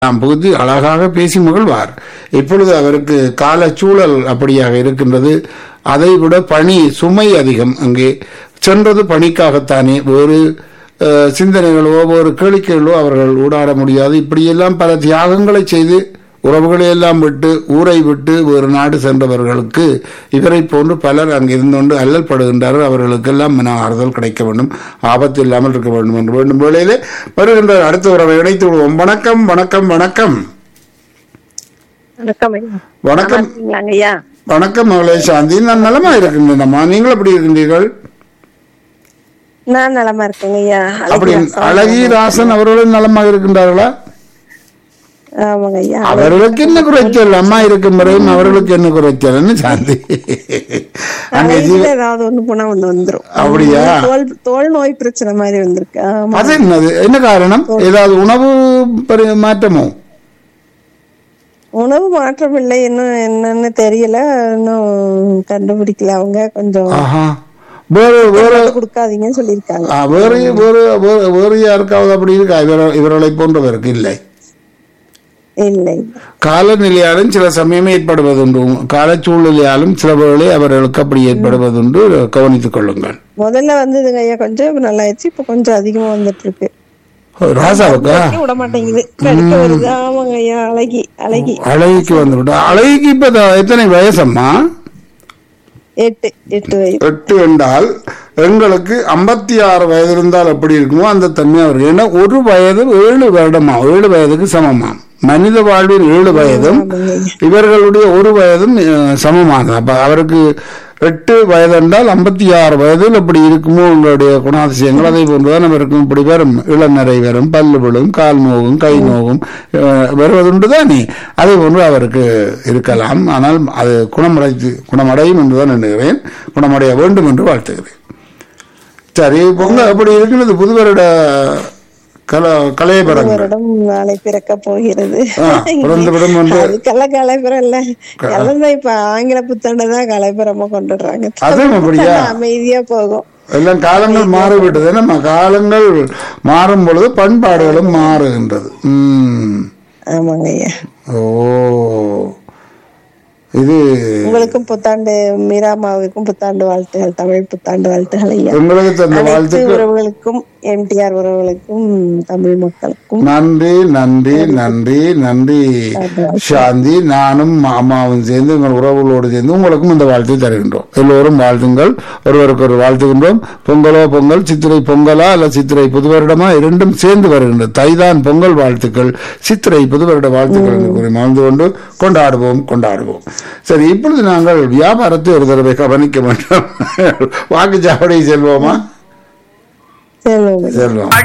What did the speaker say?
நாம் புகுத்தி அழகாக பேசி மகிழ்வார் இப்பொழுது அவருக்கு காலச்சூழல் அப்படியாக இருக்கின்றது அதை விட பணி சுமை அதிகம் அங்கே சென்றது பணிக்காகத்தானே வேறு அஹ், சிந்தனைகளோ வேறு கேளிக்கைகளோ அவர்கள் ஊடாட முடியாது இப்படியெல்லாம் பல தியாகங்களை செய்து உறவுகளை எல்லாம் விட்டு ஊரை விட்டு வேறு நாடு சென்றவர்களுக்கு இவரை போன்று பலர் அங்கு இருந்து கொண்டு அல்லல்படுகின்றார்கள் அவர்களுக்கெல்லாம் மன ஆறுதல் கிடைக்க வேண்டும் ஆபத்து இல்லாமல் இருக்க வேண்டும் என்று வேண்டும் வேளையிலே வருகின்ற அடுத்த உறவை இணைத்து விடுவோம் வணக்கம் வணக்கம் வணக்கம் வணக்கம் ஐயா வணக்கம் இருக்கீங்களாங்க ஐயா வணக்கம் மகளே சாந்தி நான் நலமா இருக்கின்றேனம்மா நீங்கள் எப்படி இருக்கின்றீர்கள் நான் நலமா இருக்கேங்க ஐயா அப்படி அழகிய அழகிராசன் அவர்களும் நலமாக இருக்கின்றார்களா ஆமாங்க ஐயா அவர்களுக்கு என்ன குறைச்சல் அம்மா இருக்கும் வரையும் அவர்களுக்கு என்ன குறைச்சல்னு சாந்தி அங்கே ஜீவ அழகில ஏதாவது ஒண்ணு போனா ஒண்ணு வந்துரும் அப்படியா தோல் தோல் நோய் பிரச்சனை மாதிரி வந்திருக்கு ஆமா அது என்னது என்ன காரணம் ஏதாவது உணவு பரி- மாற்றமோ உணவு மாற்றம் இல்லை இன்னும் என்னன்னு தெரியல இன்னும் கண்டுபிடிக்கல அவங்க கொஞ்சம் ஆஹா வேறு வேறு மருந்து கொடுக்காதீங்கன்னு சொல்லியிருக்காங்க ஆ, வேறு வேறு வேறு வேறு யாருக்காவது அப்படி இருக்கா இவர இவர்களை போன்றவருக்கு இல்லை இல்லை காலநிலையாலும் சில சமயம் ஏற்படுவதுண்டு காலச்சூழ்நிலையாலும் சில வேளை அவர்களுக்கு அப்படி ஏற்படுவதுண்டு கவனித்துக் கொள்ளுங்கள் முதல்ல வந்ததுங்க ஐயா கொஞ்சம் இப்ப நல்லா ஆயிடுச்சு இப்ப கொஞ்சம் அதிகமா வந்துட்டு இருக்கு ராசாவுக்கா கடிக்க விட மாட்டேங்குது கடிக்க வருது ஆமாங்க ஐயா அழகி அழகி அழகிக்கு வந்துவிட்டா அழகிக்கு இப்ப த- எத்தனை வயசம்மா எட்டு எட்டு வயது எட்டு என்றால் எங்களுக்கு ஐம்பத்தி ஆறு வயது இருந்தால் எப்படி இருக்குமோ அந்த தன்மை அவருக்கு ஏன்னா ஒரு வயது ஏழு வருடமா ஏழு வயதுக்கு சமமா மனித வாழ்வின் ஏழு வயதும் இவர்களுடைய ஒரு வயதும் அஹ், சமமானது அப்ப அவருக்கு எட்டு வயது என்றால் ஐம்பத்தி ஆறு வயதில் எப்படி இருக்குமோ உங்களுடைய குணாதிசயங்கள் அதை போன்றுதான் அவருக்கும் இப்படி வரும் இளநரை வரும் பல்லு விழும் கால் நோகும் கை நோகும் அஹ், வருவதுண்டு தானே அதே போன்று அவருக்கு இருக்கலாம் ஆனால் அது குணமடைத்து குணமடையும் என்றுதான் எண்ணுகிறேன் குணமடைய வேண்டும் என்று வாழ்த்துகிறேன் சரி பொங்கல் அப்படி இருக்கிறது புது வருட கல கலையபரங்கள் வருடம் நாளை பிறக்க போகிறது ஆ, பிறந்த விடம் வந்து அதுக்கெல்லாம் கலைப்புறம் இல்ல எல்லாம் தான் இப்ப ஆங்கில புத்தாண்டை தான் கலைப்புறமா கொண்டுடுறாங்க அதுவும் அப்படியா அமைதியா போகும் எல்லாம் காலங்கள் மாறிவிட்டது நம்ம காலங்கள் மாறும் பொழுது பண்பாடுகளும் மாறுகின்றது உம் ஆமாங்க ஐயா ஓ இது உங்களுக்கும் புத்தாண்டு மீராமாவுக்கும் புத்தாண்டு வாழ்த்துகள் தமிழ் புத்தாண்டு வாழ்த்துகள் ஐயா உங்களுக்கு தந்த அனைத்து வாழ்த்துக்கள் உறவுகளுக்கும் எம்டிஆர் உறவுகளுக்கும் தமிழ் மக்களுக்கும் நன்றி நன்றி நன்றி நன்றி சாந்தி நானும் அம்மாவும் சேர்ந்து எங்கள் உறவுகளோடு சேர்ந்து உங்களுக்கும் இந்த வாழ்த்தை தருகின்றோம் எல்லோரும் வாழ்த்துங்கள் ஒருவருக்கு ஒரு வாழ்த்துகின்றோம் பொங்கலோ பொங்கல் சித்திரை பொங்கலா அல்ல சித்திரை புது வருடமா இரண்டும் சேர்ந்து வருகின்றது தைதான் பொங்கல் வாழ்த்துக்கள் சித்திரை புது வருட வாழ்த்துக்கள் என்று கூறி மறந்து கொண்டு கொண்டாடுவோம் கொண்டாடுவோம் சரி இப்பொழுது நாங்கள் வியாபாரத்தை ஒரு தடவை கவனிக்க வேண்டும் வாக்குச்சாவடி செல்வோமா செல்வம் செல்வோம்